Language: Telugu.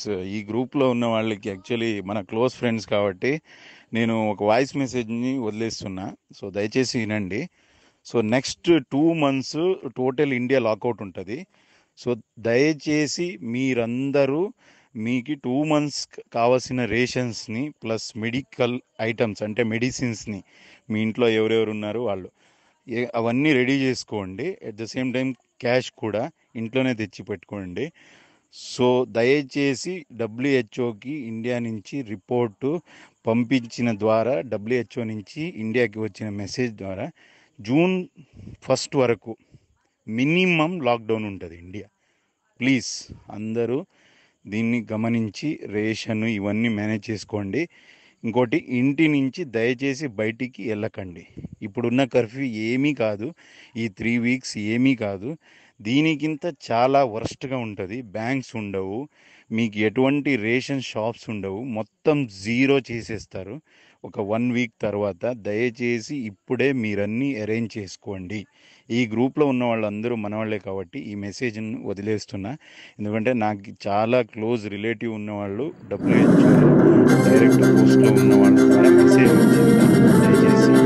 ఫ్రెండ్స్ ఈ గ్రూప్లో ఉన్న వాళ్ళకి యాక్చువల్లీ మన క్లోజ్ ఫ్రెండ్స్ కాబట్టి నేను ఒక వాయిస్ మెసేజ్ని వదిలేస్తున్నా సో దయచేసి వినండి so next two months total India lockout ఉంటుంది సో దయచేసి మీరందరూ మీకు టూ మంత్స్ కావాల్సిన రేషన్స్ని ప్లస్ మెడికల్ ఐటమ్స్ అంటే మెడిసిన్స్ని మీ ఇంట్లో ఎవరెవరు ఉన్నారు వాళ్ళు ఏ- అవన్నీ రెడీ చేసుకోండి at the same time cash కూడా ఇంట్లోనే తెచ్చి పెట్టుకోండి సో దయచేసి డబ్ల్యూహెచ్ఓకి ఇండియా నుంచి రిపోర్టు పంపించిన ద్వారా డబ్ల్యూహెచ్ఓ నుంచి ఇండియాకి వచ్చిన మెసేజ్ ద్వారా జూన్ ఫస్ట్ వరకు మినిమం లాక్డౌన్ ఉంటుంది ఇండియా ప్లీజ్ అందరూ దీన్ని గమనించి రేషన్ ఇవన్నీ మేనేజ్ చేసుకోండి ఇంకోటి ఇంటి నుంచి దయచేసి బయటికి వెళ్ళకండి ఇప్పుడున్న కర్ఫ్యూ ఏమీ కాదు ఈ త్రీ వీక్స్ ఏమీ కాదు దీనికింత చాలా వర్స్ట్గా ఉంటుంది బ్యాంక్స్ ఉండవు మీకు ఎటువంటి రేషన్ షాప్స్ ఉండవు మొత్తం జీరో చేసేస్తారు ఒక వన్ వీక్ తర్వాత దయచేసి ఇప్పుడే మీరన్నీ అరేంజ్ చేసుకోండి ఈ గ్రూప్లో ఉన్న వాళ్ళందరూ మన వాళ్ళే కాబట్టి ఈ మెసేజ్ని వదిలేస్తున్నా ఎందుకంటే నాకు చాలా క్లోజ్ రిలేటివ్ ఉన్నవాళ్ళు డబ్ల్యూహెచ్ఓ డైరెక్ట్ పోస్ట్లో ఉన్న వాళ్ళ ద్వారా మెసేజ్ వచ్చింది దయచేసి